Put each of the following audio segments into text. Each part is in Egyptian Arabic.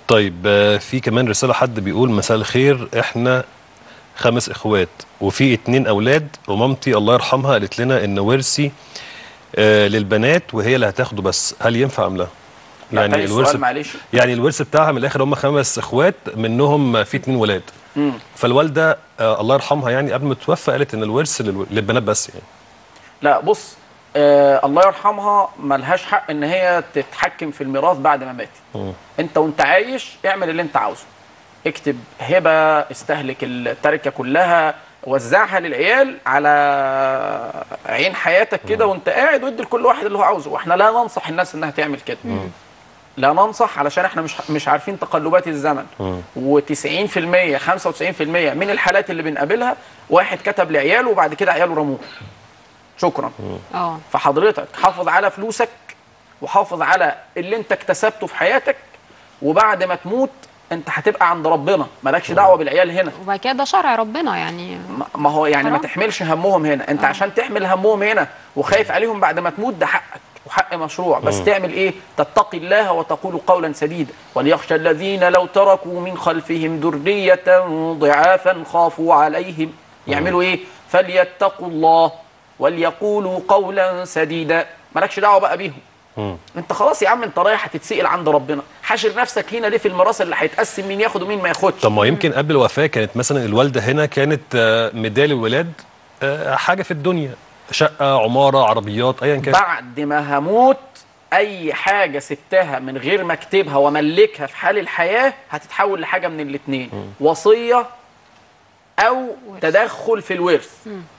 طيب آه، في كمان رساله حد بيقول مساء الخير احنا خمس اخوات وفي اتنين اولاد ومامتي الله يرحمها قالت لنا ان ورثي آه، للبنات وهي اللي هتاخده بس هل ينفع ام لا؟ لا، تاني السؤال معلش. يعني الورث بتاعها من الاخر هم خمس اخوات منهم في اتنين ولاد مم. فالوالده آه الله يرحمها يعني قبل ما توفى قالت ان الورث للو- للبنات بس يعني لا بص آه الله يرحمها ملهاش حق ان هي تتحكم في الميراث بعد ما ماتت مم. انت وانت عايش اعمل اللي انت عاوزه اكتب هبه استهلك التركه كلها وزعها للعيال على عين حياتك كده وانت قاعد وادي لكل واحد اللي هو عاوزه واحنا لا ننصح الناس انها تعمل كده لا ننصح علشان احنا مش مش عارفين تقلبات الزمن و90% 95% من الحالات اللي بنقابلها واحد كتب لعياله وبعد كده عياله رموه شكرا اه فحضرتك حافظ على فلوسك وحافظ على اللي انت اكتسبته في حياتك وبعد ما تموت انت هتبقى عند ربنا مالكش دعوه بالعيال هنا وبعد كده ده شرع ربنا يعني ما- ما هو يعني ما حرام. تحملش همهم هنا انت عشان تحمل همهم هنا وخايف عليهم بعد ما تموت ده حقك وحق مشروع بس تعمل ايه تتقي الله وتقول قولا سديدا وليخشى الذين لو تركوا من خلفهم ذرية ضعافا خافوا عليهم يعملوا ايه فليتقوا الله وليقولوا قولا سديدا مالكش دعوه بقى بيهم انت خلاص يا عم انت رايح هتتسال عند ربنا حاشر نفسك هنا ليه في الميراث اللي هيتقسم مين ياخد ومين ما ياخدش طب ما يمكن قبل الوفاه كانت مثلا الوالده هنا كانت آه، مديه للولاد آه، حاجه في الدنيا شقه عماره عربيات ايا كان بعد ما هموت اي حاجه سبتها من غير ما اكتبها واملكها في حال الحياه هتتحول لحاجه من الاثنين وصيه او تدخل في الورث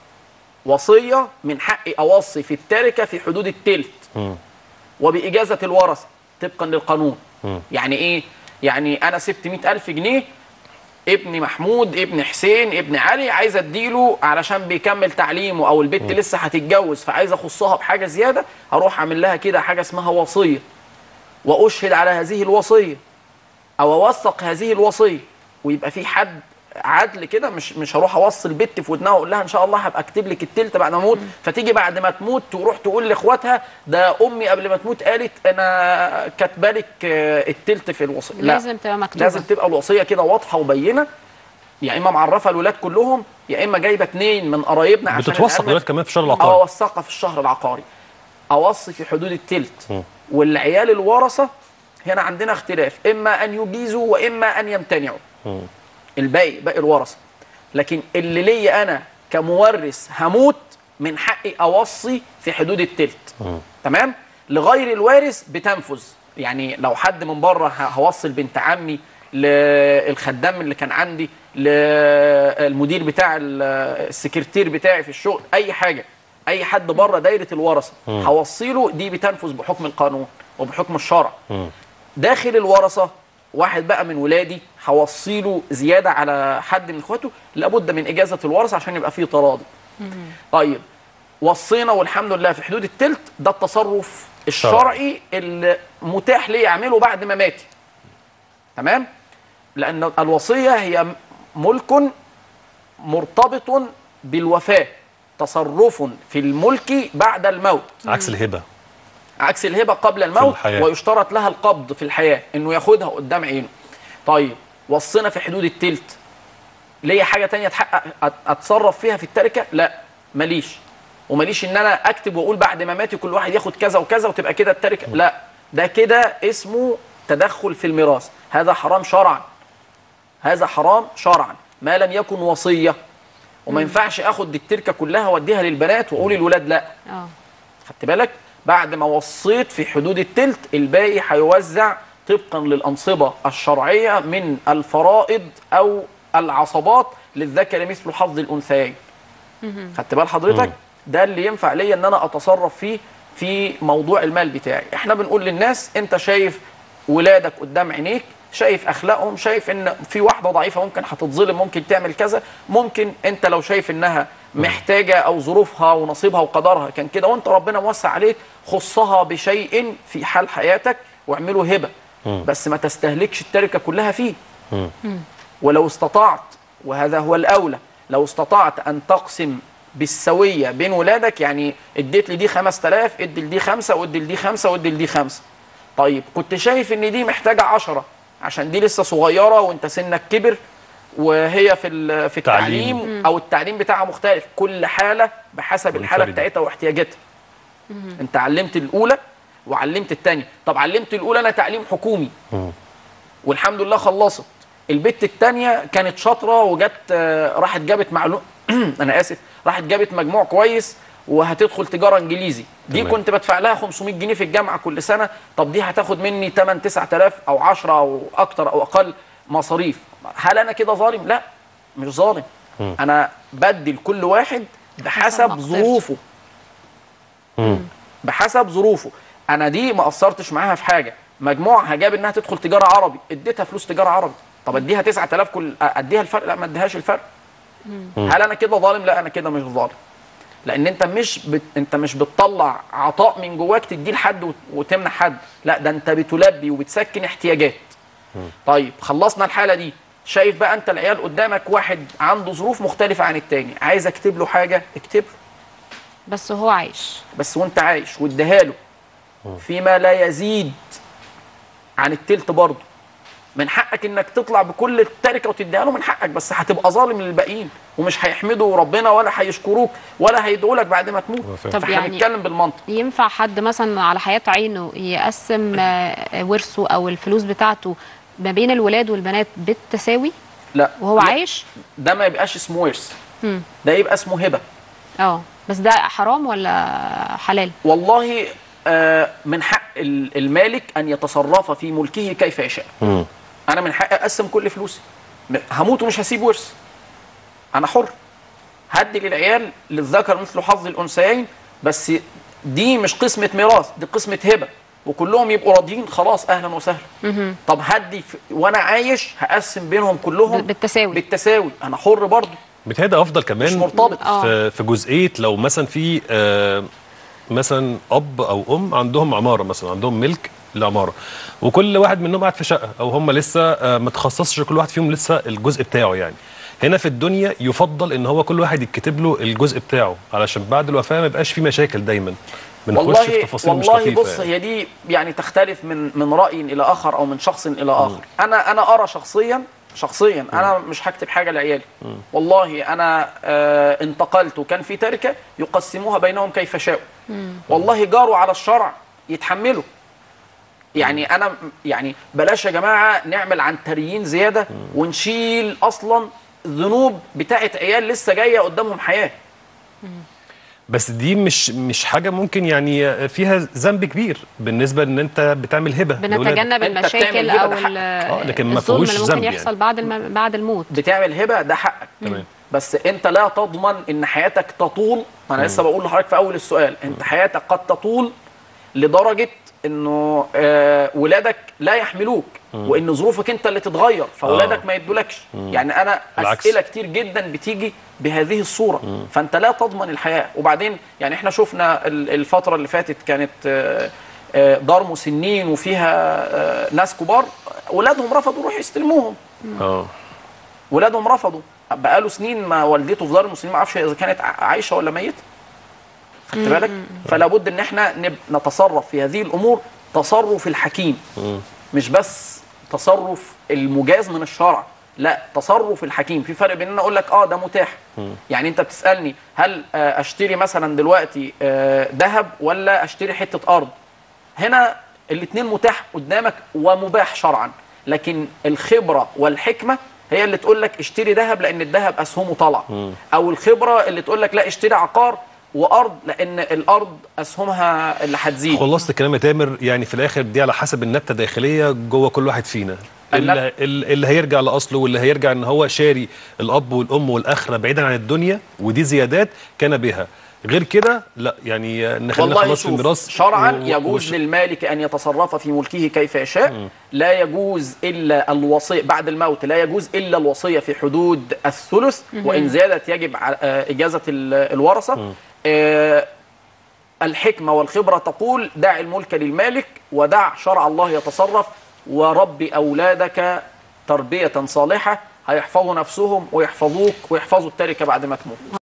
وصيه من حقي اوصي في التركه في حدود التلت وباجازه الورثه طبقا للقانون يعني ايه يعني انا سبت مئة ألف جنيه ابن محمود ابن حسين ابن علي عايز اديله علشان بيكمل تعليمه او البنت لسه هتتجوز فعايز اخصها بحاجه زياده هروح اعمل لها كده حاجه اسمها وصيه واشهد على هذه الوصيه او اوثق هذه الوصيه ويبقى في حد عدل كده مش مش هروح اوصي البت في ودنها واقول لها ان شاء الله هبقى اكتب لك التلت بعد ما اموت فتيجي بعد ما تموت تروح تقول لاخواتها ده امي قبل ما تموت قالت انا كاتبه لك آه، التلت في الوصيه لا لازم تبقى مكتوبه لازم تبقى الوصيه كده واضحه وبينه يا اما معرفه الولاد كلهم يا اما جايبه اثنين من قرايبنا عشان بتتوثق العيال دلوقتي كمان في الشهر او العقاري اوثقها في الشهر العقاري اوصي في حدود التلت والعيال الورثه هنا عندنا اختلاف اما ان يجيزوا واما ان يمتنعوا الباقي باقي الورثه لكن اللي ليا انا كمورث هموت من حقي اوصي في حدود التلت تمام لغير الوارث بتنفذ يعني لو حد من بره ه- هوصل بنت عمي للخدام اللي كان عندي للمدير بتاع ال- السكرتير بتاعي في الشغل اي حاجه اي حد بره دايره الورثه هوصيله دي بتنفذ بحكم القانون وبحكم الشرع داخل الورثه واحد بقى من ولادي هوصيله زياده على حد من اخواته لابد من اجازه الورثه عشان يبقى فيه تراضي طيب وصينا والحمد لله في حدود التلت ده التصرف الشرعي اللي متاح لي اعمله بعد ما ماتي تمام لان الوصيه هي ملك مرتبط بالوفاه تصرف في الملك بعد الموت عكس الهبه عكس الهبه قبل الموت الحياة. ويشترط لها القبض في الحياه انه ياخدها قدام عينه طيب وصينا في حدود التلت ليا حاجه تانية تحقق أت- اتصرف فيها في التركه لا ماليش وماليش ان انا اكتب واقول بعد ما ماتي كل واحد ياخد كذا وكذا وتبقى كده التركه لا ده كده اسمه تدخل في الميراث هذا حرام شرعا هذا حرام شرعا ما لم يكن وصيه وما ينفعش اخد التركه كلها واديها للبنات واقول الولاد لا اه خدت بالك بعد ما وصيت في حدود التلت الباقي هيوزع طبقا للأنصبة الشرعية من الفرائض أو العصبات للذكر مثل حظ الأنثيين خدت بال حضرتك ده اللي ينفع ليا ان انا اتصرف فيه في موضوع المال بتاعي احنا بنقول للناس انت شايف ولادك قدام عينيك شايف اخلاقهم شايف ان في واحده ضعيفه ممكن هتتظلم ممكن تعمل كذا ممكن انت لو شايف انها محتاجه او ظروفها ونصيبها وقدرها كان كده وانت ربنا موسع عليك خصها بشيء في حال حياتك واعمله هبه بس ما تستهلكش التركه كلها فيه ولو استطعت وهذا هو الاولى لو استطعت ان تقسم بالسويه بين ولادك يعني اديت لدي 5000 ادي لدي خمسه وادي لدي خمسه وادي لدي خمسه طيب كنت شايف ان دي محتاجه 10 عشان دي لسه صغيره وانت سنك كبر وهي في ال- في تعليم. التعليم او التعليم بتاعها مختلف كل حاله بحسب الحاله منفردة. بتاعتها واحتياجاتها انت علمت الاولى وعلمت الثانيه طب علمت الاولى انا تعليم حكومي والحمد لله خلصت البت الثانيه كانت شاطره وجت آه، راحت جابت معلوم انا اسف راحت جابت مجموع كويس وهتدخل تجاره انجليزي دي تمام. كنت بدفع لها 500 جنيه في الجامعه كل سنه طب دي هتاخد مني 8 9000 او 10 او اكتر او اقل مصاريف هل انا كده ظالم لا مش ظالم انا بدي لكل واحد بحسب مقدرته. ظروفه بحسب ظروفه انا دي ما قصرتش معاها في حاجه مجموعها جاب انها تدخل تجاره عربي اديتها فلوس تجاره عربي طب اديها 9000 كل اديها الفرق لا ما اديهاش الفرق هل انا كده ظالم لا انا كده مش ظالم لان انت مش بت... انت مش بتطلع عطاء من جواك تديه لحد وت... وتمنع حد لا ده انت بتلبي وبتسكن احتياجات طيب خلصنا الحاله دي شايف بقى انت العيال قدامك واحد عنده ظروف مختلفه عن التاني عايز اكتب له حاجه اكتب له بس هو عايش بس وانت عايش واديها له فيما لا يزيد عن التلت برضه من حقك انك تطلع بكل التركه وتديها له من حقك بس هتبقى ظالم للباقيين ومش هيحمدوا ربنا ولا هيشكروك ولا هيدعوا لك بعد ما تموت فاهم. طب فاحنا يعني- بنتكلم بالمنطق ينفع حد مثلا على حياة عينه يقسم آه، ورثه او الفلوس بتاعته ما بين الولاد والبنات بالتساوي لا وهو لا، عايش ده ما يبقاش اسمه ورث مم. ده يبقى اسمه هبه اه بس ده حرام ولا حلال والله آه، من حق ال- المالك ان يتصرف في ملكه كيف يشاء مم. انا من حقي اقسم كل فلوسي م- هموت ومش هسيب ورث انا حر هدي للعيال للذكر مثل حظ الانثيين بس دي مش قسمه ميراث دي قسمه هبه وكلهم يبقوا راضيين خلاص اهلا وسهلا طب هدي في وانا عايش هقسم بينهم كلهم بالتساوي. بالتساوي انا حر برضه بتهيألي ده افضل مش كمان مرتبط آه. في في جزئيه لو مثلا في آه، مثلا اب او ام عندهم عماره مثلا عندهم ملك لعماره وكل واحد منهم قاعد في شقه او هم لسه آه، ما تخصصش كل واحد فيهم لسه الجزء بتاعه يعني هنا في الدنيا يفضل ان هو كل واحد يتكتب له الجزء بتاعه علشان بعد الوفاه ما يبقاش في مشاكل دايما بنخش في والله تفاصيل مش والله لطيفه بص يعني. هي دي يعني تختلف من من راي الى اخر او من شخص الى اخر انا انا ارى شخصيا شخصيا انا مش هكتب حاجه لعيالي والله انا آه انتقلت وكان في تركه يقسموها بينهم كيف شاءوا والله جاروا على الشرع يتحملوا يعني انا يعني بلاش يا جماعه نعمل عنتريين زياده ونشيل اصلا ذنوب بتاعت عيال لسه جايه قدامهم حياه بس دي مش مش حاجه ممكن يعني فيها ذنب كبير بالنسبه ان انت بتعمل هبه لأولادك. بنتجنب أنت المشاكل بتعمل هبة او ده حقك. ال- آه، لكن ما الظلم فيهوش اللي ممكن ذنب يحصل يعني. بعد الم... بعد الموت بتعمل هبه ده حقك تمام بس انت لا تضمن ان حياتك تطول ما انا لسه بقول لحضرتك في اول السؤال انت حياتك قد تطول لدرجه انه آه ولادك لا يحملوك وان ظروفك انت اللي تتغير فاولادك آه. ما يدولكش يعني انا بالعكس. اسئله كتير جدا بتيجي بهذه الصوره فانت لا تضمن الحياه وبعدين يعني احنا شفنا ال- الفتره اللي فاتت كانت آه، آه، دار مسنين وفيها آه، ناس كبار ولادهم رفضوا يروحوا يستلموهم اه ولادهم رفضوا بقاله سنين ما والدته في دار المسلمين ما اعرفش اذا كانت ع- عايشه ولا ميته خدت بالك فلا بد ان احنا نب- نتصرف في هذه الامور تصرف الحكيم مش بس تصرف المجاز من الشرع لا تصرف الحكيم في فرق بين ان أنا اقول لك اه ده متاح يعني انت بتسالني هل آه، اشتري مثلا دلوقتي آه، ذهب ولا اشتري حته ارض هنا الاثنين متاح قدامك ومباح شرعا لكن الخبره والحكمه هي اللي تقول لك اشتري ذهب لان الذهب اسهمه طالعه او الخبره اللي تقول لك لا اشتري عقار وارض لان الارض اسهمها اللي هتزيد خلصت الكلام يا تامر يعني في الاخر دي على حسب النبته الداخليه جوه كل واحد فينا اللي, اللي هيرجع لاصله واللي هيرجع ان هو شاري الاب والام والاخره بعيدا عن الدنيا ودي زيادات كان بها غير كده لا يعني نخلينا والله خلاص في شوف الميراث شرعا و- يجوز وش- للمالك ان يتصرف في ملكه كيف يشاء لا يجوز الا الوصيه بعد الموت لا يجوز الا الوصيه في حدود الثلث وان زادت يجب ع- آه، اجازه ال- الورثه آه، الحكمه والخبره تقول دع الملك للمالك ودع شرع الله يتصرف ورب اولادك تربيه صالحه هيحفظوا نفسهم ويحفظوك ويحفظوا التركه بعد ما تموت